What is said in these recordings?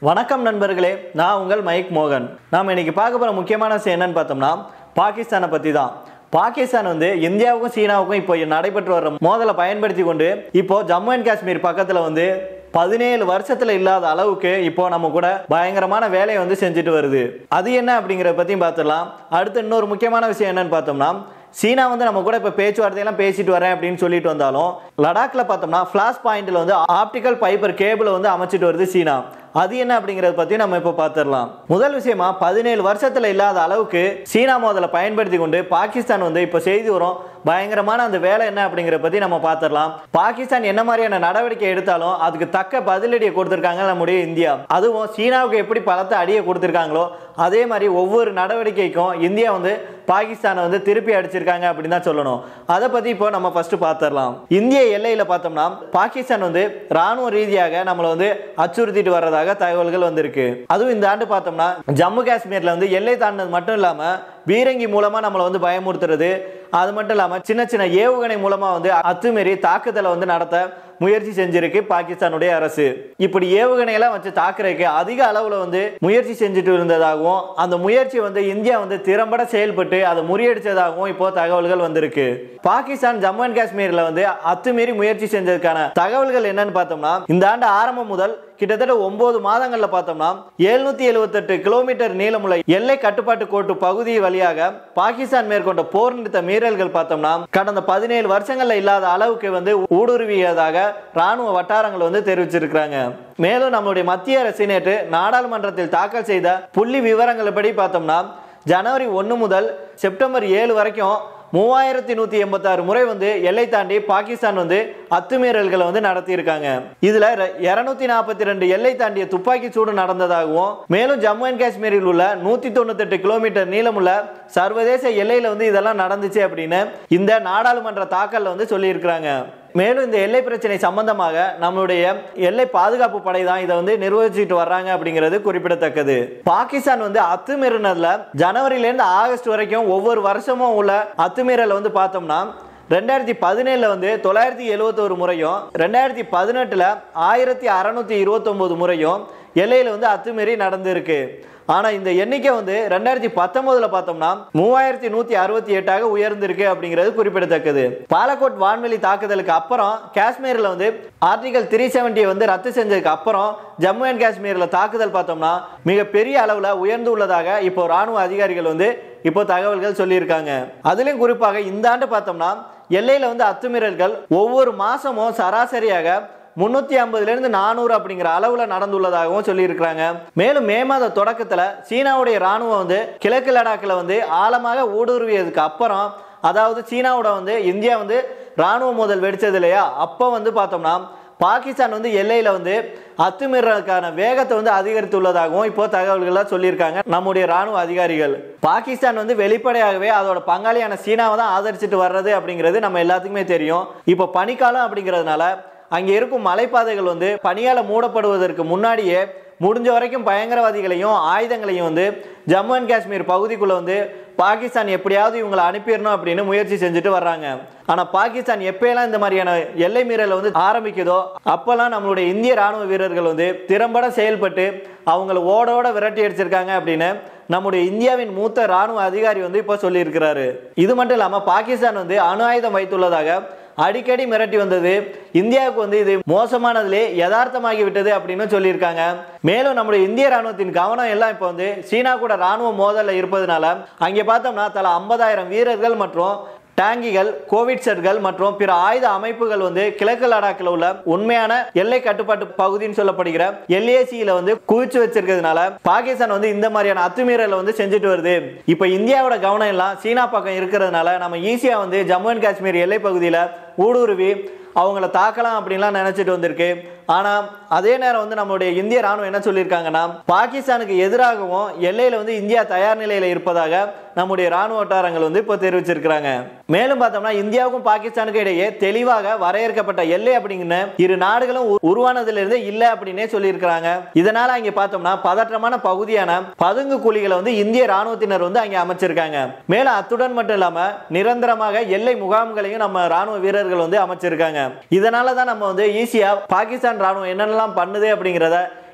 வணக்கம் நண்பர்களே நான் உங்கள் மைக் மோகன் நாம் இன்னைக்கு பார்க்க போகிற முக்கியமான விஷயம் என்னன்னு பார்த்தோம்னா பாகிஸ்தானை பற்றி தான் பாகிஸ்தான் வந்து இந்தியாவுக்கும் சீனாவுக்கும் இப்போ நடைபெற்று வர்ற மோதலை பயன்படுத்தி கொண்டு இப்போ ஜம்மு அண்ட் காஷ்மீர் பக்கத்தில் வந்து பதினேழு வருஷத்துல இல்லாத அளவுக்கு இப்போ நம்ம கூட பயங்கரமான வேலையை வந்து செஞ்சுட்டு வருது அது என்ன அப்படிங்கிறத பற்றியும் பார்த்துடலாம் அடுத்து இன்னொரு முக்கியமான விஷயம் என்னன்னு பார்த்தோம்னா சீனா வந்து நம்ம கூட இப்போ பேச்சுவார்த்தையெல்லாம் பேசிட்டு வரேன் அப்படின்னு சொல்லிட்டு வந்தாலும் லடாக்ல பார்த்தோம்னா ஃபிளாஷ் பாயிண்ட்ல வந்து ஆப்டிக்கல் ஃபைபர் கேபிளை வந்து அமைச்சிட்டு வருது சீனா அது என்ன அப்படிங்கறத பத்தி நம்ம இப்போ பார்த்துடலாம் முதல் விஷயமா பதினேழு வருஷத்துல இல்லாத அளவுக்கு சீனா மோதலை பயன்படுத்தி கொண்டு பாகிஸ்தான் வந்து இப்போ செய்தி வரும் பயங்கரமான அந்த வேலை என்ன அப்படிங்கிற பத்தி நம்ம பார்த்துடலாம் பாகிஸ்தான் என்ன மாதிரியான நடவடிக்கை எடுத்தாலும் அதுக்கு தக்க பதிலடியை கொடுத்திருக்காங்க நம்முடைய இந்தியா அதுவும் சீனாவுக்கு எப்படி பலத்த அடியை கொடுத்திருக்காங்களோ அதே மாதிரி ஒவ்வொரு நடவடிக்கைக்கும் இந்தியா வந்து பாகிஸ்தானை வந்து திருப்பி அடிச்சிருக்காங்க அப்படின்னு தான் சொல்லணும் அதை பத்தி இப்போ நம்ம ஃபர்ஸ்ட் பார்த்துடலாம் இந்திய எல்லையில பார்த்தோம்னா பாகிஸ்தான் வந்து ராணுவ ரீதியாக நம்மளை வந்து அச்சுறுத்திட்டு வர்றதாக தகவல்கள் வந்திருக்கு அதுவும் இந்த ஆண்டு பார்த்தோம்னா ஜம்மு காஷ்மீர்ல வந்து எல்லை தாண்டினது மட்டும் இல்லாம பீரங்கி மூலமா நம்மளை வந்து பயமுறுத்துறது அது மட்டும் இல்லாம சின்ன சின்ன ஏவுகணை மூலமா வந்து அத்துமீறி தாக்குதலை வந்து நடத்த முயற்சி செஞ்சிருக்கு பாகிஸ்தானுடைய அரசு இப்படி ஏவுகணையெல்லாம் வச்சு தாக்குறதுக்கு அதிக அளவுல வந்து முயற்சி செஞ்சுட்டு இருந்ததாகவும் அந்த முயற்சி வந்து இந்தியா வந்து திறம்பட செயல்பட்டு அதை முறியடிச்சதாகவும் இப்போ தகவல்கள் வந்திருக்கு பாகிஸ்தான் ஜம்மு அண்ட் காஷ்மீர்ல வந்து அத்துமீறி முயற்சி செஞ்சதுக்கான தகவல்கள் என்னன்னு பார்த்தோம்னா இந்த ஆண்டு ஆரம்பம் முதல் கிட்டத்தட்ட ஒன்பது மாதங்கள்ல பார்த்தோம்னா எழுநூத்தி எழுபத்தெட்டு கிலோமீட்டர் நீளமுள்ள எல்லை கட்டுப்பாட்டு கோட்டு பகுதி வழியாக பாகிஸ்தான் மேற்கொண்ட போர் நிறுத்த மீறல்கள் பார்த்தோம்னா கடந்த பதினேழு வருஷங்கள்ல இல்லாத அளவுக்கு வந்து ஊடுருவியதாக ராணுவ வட்டாரங்கள் வந்து தெரிவிச்சிருக்கிறாங்க மேலும் நம்மளுடைய மத்திய அரசு நேற்று நாடாளுமன்றத்தில் தாக்கல் செய்த புள்ளி விவரங்கள் படி பார்த்தோம்னா ஜனவரி ஒன்று முதல் செப்டம்பர் ஏழு வரைக்கும் மூவாயிரத்தி நூத்தி எண்பத்தாறு முறை வந்து எல்லை தாண்டி பாகிஸ்தான் வந்து அத்துமீறல்களை வந்து நடத்தியிருக்காங்க இதுல இருநூத்தி நாற்பத்தி ரெண்டு எல்லை தாண்டிய துப்பாக்கி சூடு நடந்ததாகவும் மேலும் ஜம்மு அண்ட் காஷ்மீரில் உள்ள நூத்தி தொண்ணூத்தெட்டு கிலோமீட்டர் நீளமுள்ள சர்வதேச எல்லையில வந்து இதெல்லாம் நடந்துச்சு அப்படின்னு இந்த நாடாளுமன்ற தாக்கல்ல வந்து சொல்லியிருக்கிறாங்க மேலும் இந்த எல்லை பிரச்சனை சம்பந்தமாக நம்மளுடைய எல்லை பாதுகாப்பு படை தான் இதை வந்து நிர்வகிச்சுட்டு வர்றாங்க அப்படிங்கிறது குறிப்பிடத்தக்கது பாகிஸ்தான் வந்து அத்துமீறினதுல ஜனவரியிலேருந்து ஆகஸ்ட் வரைக்கும் ஒவ்வொரு வருஷமும் உள்ள அத்துமீறலை வந்து பார்த்தோம்னா ரெண்டாயிரத்தி பதினேழுல வந்து தொள்ளாயிரத்தி எழுவத்தோரு முறையும் ரெண்டாயிரத்தி பதினெட்டுல ஆயிரத்தி அறநூத்தி இருபத்தொன்பது முறையும் எல்லையில வந்து அத்துமீறி நடந்திருக்கு ஆனா இந்த எண்ணிக்கை வந்து ரெண்டாயிரத்தி பத்தொன்பதுல பார்த்தோம்னா மூவாயிரத்தி நூத்தி அறுபத்தி எட்டாக உயர்ந்திருக்கு அப்படிங்கிறது குறிப்பிடத்தக்கது பாலக்கோட் வான்வெளி தாக்குதலுக்கு அப்புறம் காஷ்மீர்ல வந்து ஆர்டிகல் த்ரீ செவன்டியை வந்து ரத்து செஞ்சதுக்கு அப்புறம் ஜம்மு அண்ட் காஷ்மீர்ல தாக்குதல் பார்த்தோம்னா மிகப்பெரிய அளவுல உயர்ந்து உள்ளதாக இப்போ ராணுவ அதிகாரிகள் வந்து இப்போ தகவல்கள் சொல்லியிருக்காங்க அதுலயும் குறிப்பாக இந்த ஆண்டு பார்த்தோம்னா எல்லையில வந்து அத்துமீறல்கள் ஒவ்வொரு மாசமும் சராசரியாக முன்னூத்தி ஐம்பதுல இருந்து நானூறு அப்படிங்கிற அளவுல நடந்துள்ளதாகவும் சொல்லியிருக்கிறாங்க மேலும் மே மாத தொடக்கத்துல சீனாவுடைய ராணுவம் வந்து கிழக்கு லடாக்கில் வந்து ஆழமாக ஊடுருவியதுக்கு அப்புறம் அதாவது சீனாவோட வந்து இந்தியா வந்து ராணுவ மோதல் வெடிச்சது இல்லையா அப்போ வந்து பார்த்தோம்னா பாகிஸ்தான் வந்து எல்லையில வந்து அத்துமீறலுக்கான வேகத்தை வந்து அதிகரித்துள்ளதாகவும் இப்போ தகவல்கள்லாம் சொல்லியிருக்காங்க நம்முடைய ராணுவ அதிகாரிகள் பாகிஸ்தான் வந்து வெளிப்படையாகவே அதோட பங்காளியான சீனாவை தான் ஆதரிச்சுட்டு வர்றது அப்படிங்கிறது நம்ம எல்லாத்துக்குமே தெரியும் இப்போ பனிக்காலம் அப்படிங்கிறதுனால அங்கே இருக்கும் மலைப்பாதைகள் வந்து பனியால் மூடப்படுவதற்கு முன்னாடியே முடிஞ்ச வரைக்கும் பயங்கரவாதிகளையும் ஆயுதங்களையும் வந்து ஜம்மு அண்ட் காஷ்மீர் பகுதிக்குள்ள வந்து பாகிஸ்தான் எப்படியாவது இவங்களை அனுப்பிடணும் அப்படின்னு முயற்சி செஞ்சுட்டு வர்றாங்க ஆனால் பாகிஸ்தான் எப்பயெல்லாம் இந்த மாதிரியான எல்லை மீறலை வந்து ஆரம்பிக்குதோ அப்போல்லாம் நம்மளுடைய இந்திய ராணுவ வீரர்கள் வந்து திறம்பட செயல்பட்டு அவங்கள ஓட ஓட விரட்டி அடிச்சிருக்காங்க அப்படின்னு நம்முடைய இந்தியாவின் மூத்த ராணுவ அதிகாரி வந்து இப்போ சொல்லியிருக்கிறாரு இது மட்டும் இல்லாமல் பாகிஸ்தான் வந்து அணு ஆயுதம் வைத்துள்ளதாக அடிக்கடி மிரட்டி வந்தது இந்தியாவுக்கு வந்து இது மோசமானதிலே யதார்த்தமாகி விட்டது அப்படின்னு சொல்லியிருக்காங்க மேலும் நம்முடைய இந்திய ராணுவத்தின் கவனம் எல்லாம் இப்போ வந்து சீனா கூட ராணுவ மோதலில் இருப்பதனால அங்கே பார்த்தோம்னா தலா ஐம்பதாயிரம் வீரர்கள் மற்றும் டாங்கிகள் கோவிட்சர்கள் மற்றும் பிற ஆயுத அமைப்புகள் வந்து கிழக்கு லடாக்கில் உள்ள உண்மையான எல்லை கட்டுப்பாட்டு பகுதின்னு சொல்லப்படுகிற எல்ஏசியில வந்து குவிச்சு வச்சிருக்கிறதுனால பாகிஸ்தான் வந்து இந்த மாதிரியான அத்துமீறலை வந்து செஞ்சுட்டு வருது இப்போ இந்தியாவோட கவனம் எல்லாம் சீனா பக்கம் இருக்கிறதுனால நம்ம ஈஸியா வந்து ஜம்மு அண்ட் காஷ்மீர் எல்லை பகுதியில் ஊடுருவி அவங்கள தாக்கலாம் அப்படின்லாம் நினைச்சிட்டு வந்திருக்கு ஆனா அதே நேரம் வந்து நம்மளுடைய இந்திய ராணுவம் என்ன சொல்லியிருக்காங்கன்னா பாகிஸ்தானுக்கு எதிராகவும் எல்லையில வந்து இந்தியா தயார் நிலையில இருப்பதாக நம்முடைய ராணுவ வட்டாரங்கள் வந்து இப்போ தெரிவிச்சிருக்கிறாங்க மேலும் பார்த்தோம்னா இந்தியாவுக்கும் பாகிஸ்தானுக்கும் இடையே தெளிவாக வரையறுக்கப்பட்ட எல்லை அப்படிங்கிற இரு நாடுகளும் உ- உருவானதிலிருந்து இல்லை அப்படின்னே சொல்லியிருக்கிறாங்க இதனால அங்கே பார்த்தோம்னா பதற்றமான பகுதியான பதுங்கு குழிகளை வந்து இந்திய ராணுவத்தினர் வந்து அங்கே அமைச்சிருக்காங்க மேலும் அத்துடன் மட்டும் இல்லாம நிரந்தரமாக எல்லை முகாம்களையும் நம்ம ராணுவ வீரர்கள் வந்து அமைச்சிருக்காங்க இதனால தான் நம்ம வந்து ஈஸியா பாகிஸ்தான் ராணுவம் என்னென்னலாம் பண்ணுது அப்படிங்கிறத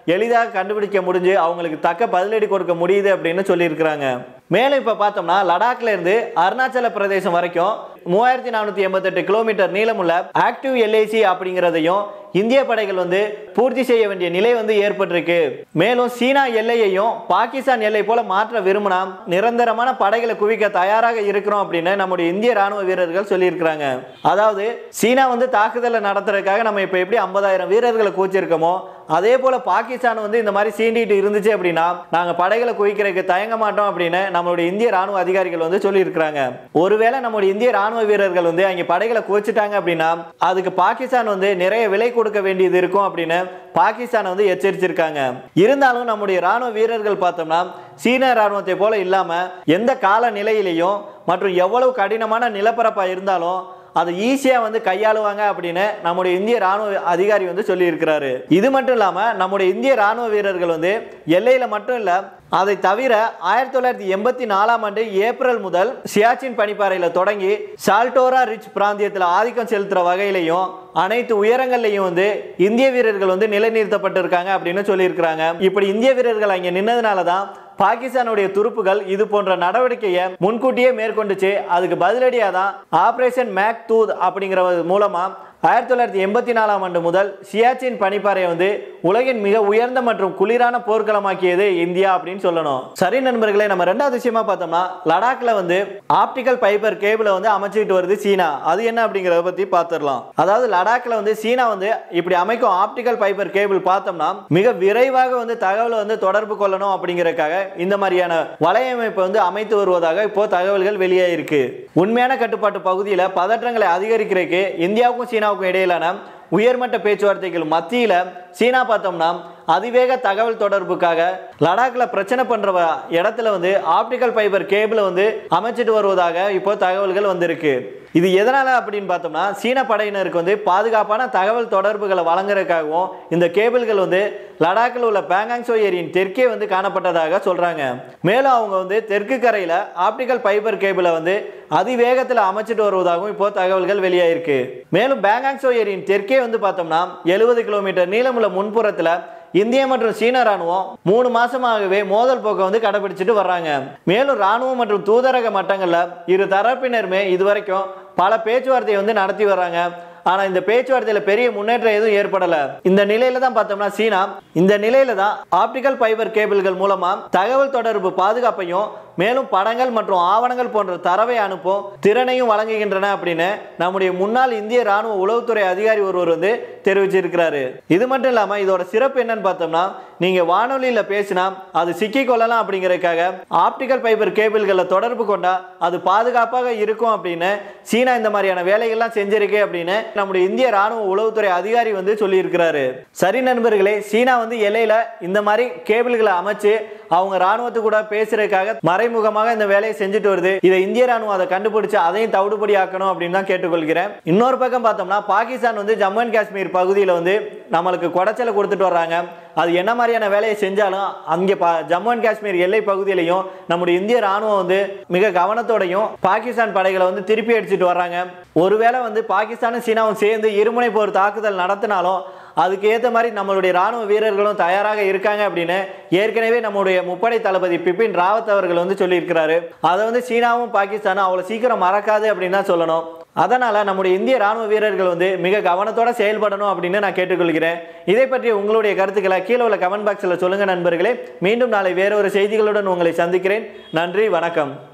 எளிதாக கண்டுபிடிக்க முடிஞ்சு அவங்களுக்கு தக்க பதிலடி கொடுக்க முடியுது அப்படின்னு சொல்லியிருக்கிறாங்க மேலும் இப்போ பார்த்தோம்னா லடாக்ல இருந்து அருணாச்சல பிரதேசம் வரைக்கும் மூவாயிரத்தி நானூற்றி எண்பத்தெட்டு கிலோமீட்டர் நீளமுள்ள ஆக்டிவ் எல்ஐசி அப்படிங்கிறதையும் இந்திய படைகள் வந்து பூர்த்தி செய்ய வேண்டிய நிலை வந்து ஏற்பட்டிருக்கு மேலும் சீனா எல்லையையும் பாகிஸ்தான் எல்லை போல மாற்ற விரும்பினா நிரந்தரமான படைகளை குவிக்க தயாராக இருக்கிறோம் அப்படின்னு நம்முடைய இந்திய ராணுவ வீரர்கள் சொல்லியிருக்கிறாங்க அதாவது சீனா வந்து தாக்குதலை நடத்துறதுக்காக நம்ம இப்போ எப்படி ஐம்பதாயிரம் வீரர்களை கூச்சிருக்கோமோ அதே போல பாகிஸ்தான் வந்து இந்த மாதிரி சீண்டிட்டு இருந்துச்சு அப்படின்னா நாங்க படைகளை குவிக்கிறதுக்கு தயங்க மாட்டோம் அப்படின்னு நம்மளுடைய இந்திய ராணுவ அதிகாரிகள் வந்து சொல்லியிருக்கிறாங்க ஒருவேளை நம்முடைய இந்திய ராணுவ வீரர்கள் வந்து அங்கே படைகளை குவிச்சிட்டாங்க அப்படின்னா அதுக்கு பாகிஸ்தான் வந்து நிறைய விலை கொடுக்க வேண்டியது இருக்கும் அப்படின்னு பாகிஸ்தான் வந்து எச்சரிச்சிருக்காங்க இருந்தாலும் நம்முடைய ராணுவ வீரர்கள் பார்த்தோம்னா சீன ராணுவத்தை போல இல்லாம எந்த கால நிலையிலையும் மற்றும் எவ்வளவு கடினமான நிலப்பரப்பா இருந்தாலும் அதை ஈஸியாக வந்து கையாளுவாங்க அப்படின்னு நம்முடைய இந்திய ராணுவ அதிகாரி வந்து சொல்லியிருக்கிறாரு இது மட்டும் இல்லாமல் நம்முடைய இந்திய ராணுவ வீரர்கள் வந்து எல்லையில் மட்டும் இல்லை அதை தவிர ஆயிரத்தி தொள்ளாயிரத்தி எண்பத்தி நாலாம் ஆண்டு ஏப்ரல் முதல் சியாச்சின் பனிப்பாறையில் தொடங்கி சால்டோரா ரிச் பிராந்தியத்தில் ஆதிக்கம் செலுத்துகிற வகையிலையும் அனைத்து உயரங்கள்லையும் வந்து இந்திய வீரர்கள் வந்து நிலைநிறுத்தப்பட்டிருக்காங்க அப்படின்னு சொல்லியிருக்கிறாங்க இப்படி இந்திய வீரர்கள் அங்கே நின்னதுனால தான் பாகிஸ்தானுடைய துருப்புகள் இது போன்ற நடவடிக்கையை முன்கூட்டியே மேற்கொண்டுச்சு அதுக்கு பதிலடியாக தான் ஆபரேஷன் மேக் தூத் அப்படிங்கிற மூலமா ஆயிரத்தி தொள்ளாயிரத்தி எண்பத்தி நாலாம் ஆண்டு முதல் சியாச்சின் பனிப்பாறை வந்து உலகின் மிக உயர்ந்த மற்றும் குளிரான போர்க்களமாக்கியது இந்தியா அப்படின்னு சொல்லணும் சரி நண்பர்களே நம்ம ரெண்டாவது விஷயமா பார்த்தோம்னா லடாக்ல வந்து ஆப்டிக்கல் ஃபைபர் கேபிளை வந்து அமைச்சுக்கிட்டு வருது சீனா அது என்ன அப்படிங்கிறத பத்தி பார்த்துடலாம் அதாவது லடாக்ல வந்து சீனா வந்து இப்படி அமைக்கும் ஆப்டிக்கல் ஃபைபர் கேபிள் பார்த்தோம்னா மிக விரைவாக வந்து தகவலை வந்து தொடர்பு கொள்ளணும் அப்படிங்கறதுக்காக இந்த மாதிரியான வலையமைப்பை வந்து அமைத்து வருவதாக இப்போ தகவல்கள் வெளியாயிருக்கு உண்மையான கட்டுப்பாட்டு பகுதியில் பதற்றங்களை அதிகரிக்கிறதுக்கு இந்தியாவுக்கும் சீனாவுக்கும் இடையிலான உயர்மட்ட பேச்சுவார்த்தைகள் மத்தியில் சீனா பார்த்தோம்னா அதிவேக தகவல் தொடர்புக்காக லடாக்ல பிரச்சனை பண்ற வ- இடத்துல வந்து ஆப்டிக்கல் ஃபைபர் கேபிளை வந்து அமைச்சிட்டு வருவதாக இப்போ தகவல்கள் வந்திருக்கு இது எதனால அப்படின்னு பார்த்தோம்னா சீன படையினருக்கு வந்து பாதுகாப்பான தகவல் தொடர்புகளை வழங்குறதுக்காகவும் இந்த கேபிள்கள் வந்து லடாக்கில் உள்ள பேங்காங்சோ ஏரியின் தெற்கே வந்து காணப்பட்டதாக சொல்றாங்க மேலும் அவங்க வந்து தெற்கு கரையில ஆப்டிக்கல் ஃபைபர் கேபிளை வந்து அதிவேகத்தில் அமைச்சிட்டு வருவதாகவும் இப்போ தகவல்கள் வெளியாயிருக்கு மேலும் பேங்காங்சோ ஏரியின் தெற்கே வந்து பார்த்தோம்னா எழுபது கிலோமீட்டர் நீளமுள்ள முன்புறத்தில் இந்திய மற்றும் சீன ராணுவம் மூணு மாசமாகவே மோதல் போக்கை வந்து கடைபிடிச்சிட்டு வர்றாங்க மேலும் ராணுவம் மற்றும் தூதரக மட்டங்கள்ல இரு தரப்பினருமே இதுவரைக்கும் பல பேச்சுவார்த்தையை வந்து நடத்தி வர்றாங்க ஆனா இந்த பேச்சுவார்த்தையில பெரிய முன்னேற்றம் எதுவும் ஏற்படல இந்த நிலையில தான் பார்த்தோம்னா சீனா இந்த நிலையில தான் ஆப்டிக்கல் ஃபைபர் கேபிள்கள் மூலமா தகவல் தொடர்பு பாதுகாப்பையும் மேலும் படங்கள் மற்றும் ஆவணங்கள் போன்ற தரவை அனுப்பும் திறனையும் வழங்குகின்றன அப்படின்னு நம்முடைய முன்னாள் இந்திய ராணுவ உளவுத்துறை அதிகாரி ஒருவர் வந்து தெரிவிச்சிருக்கிறாரு இது மட்டும் இல்லாம இதோட சிறப்பு என்னன்னு பார்த்தோம்னா நீங்க வானொலியில பேசினா அது சிக்கிக் கொள்ளலாம் அப்படிங்கறதுக்காக ஆப்டிக்கல் ஃபைபர் கேபிள்களை தொடர்பு கொண்டா அது பாதுகாப்பாக இருக்கும் அப்படின்னு சீனா இந்த மாதிரியான வேலைகள்லாம் செஞ்சிருக்கு அப்படின்னு நம்முடைய இந்திய ராணுவ உளவுத்துறை அதிகாரி வந்து சொல்லியிருக்கிறாரு சரி நண்பர்களே சீனா வந்து எல்லையில இந்த மாதிரி கேபிள்களை அமைச்சு அவங்க ராணுவத்து கூட பேசுறதுக்காக மறைமுகமாக இந்த வேலையை செஞ்சுட்டு வருது இதை இந்திய ராணுவம் அதை கண்டுபிடிச்சு அதையும் தவிடுபடி ஆக்கணும் அப்படின்னு தான் கேட்டுக்கொள்கிறேன் இன்னொரு பக்கம் பார்த்தோம்னா பாகிஸ்தான் வந்து ஜம்மு அண்ட் காஷ்மீர் பகுதியில் வந்து நம்மளுக்கு குடைச்சலை கொடுத்துட்டு வர்றாங்க அது என்ன மாதிரியான வேலையை செஞ்சாலும் அங்கே பா ஜம்மு அண்ட் காஷ்மீர் எல்லை பகுதியிலையும் நம்முடைய இந்திய ராணுவம் வந்து மிக கவனத்தோடையும் பாகிஸ்தான் படைகளை வந்து திருப்பி அடிச்சிட்டு வர்றாங்க ஒருவேளை வந்து பாகிஸ்தானும் சீனாவும் சேர்ந்து இருமுனை போர் தாக்குதல் நடத்தினாலும் அதுக்கு ஏற்ற மாதிரி நம்மளுடைய ராணுவ வீரர்களும் தயாராக இருக்காங்க அப்படின்னு ஏற்கனவே நம்முடைய முப்படை தளபதி பிபின் ராவத் அவர்கள் வந்து சொல்லியிருக்கிறாரு அதை வந்து சீனாவும் பாகிஸ்தானும் அவ்வளோ சீக்கிரம் மறக்காது அப்படின்னு தான் சொல்லணும் அதனால நம்முடைய இந்திய ராணுவ வீரர்கள் வந்து மிக கவனத்தோட செயல்படணும் அப்படின்னு நான் கேட்டுக்கொள்கிறேன் இதை பற்றி உங்களுடைய கருத்துக்களை கீழே உள்ள கமெண்ட் பாக்ஸில் சொல்லுங்க நண்பர்களே மீண்டும் நாளை வேறொரு செய்திகளுடன் உங்களை சந்திக்கிறேன் நன்றி வணக்கம்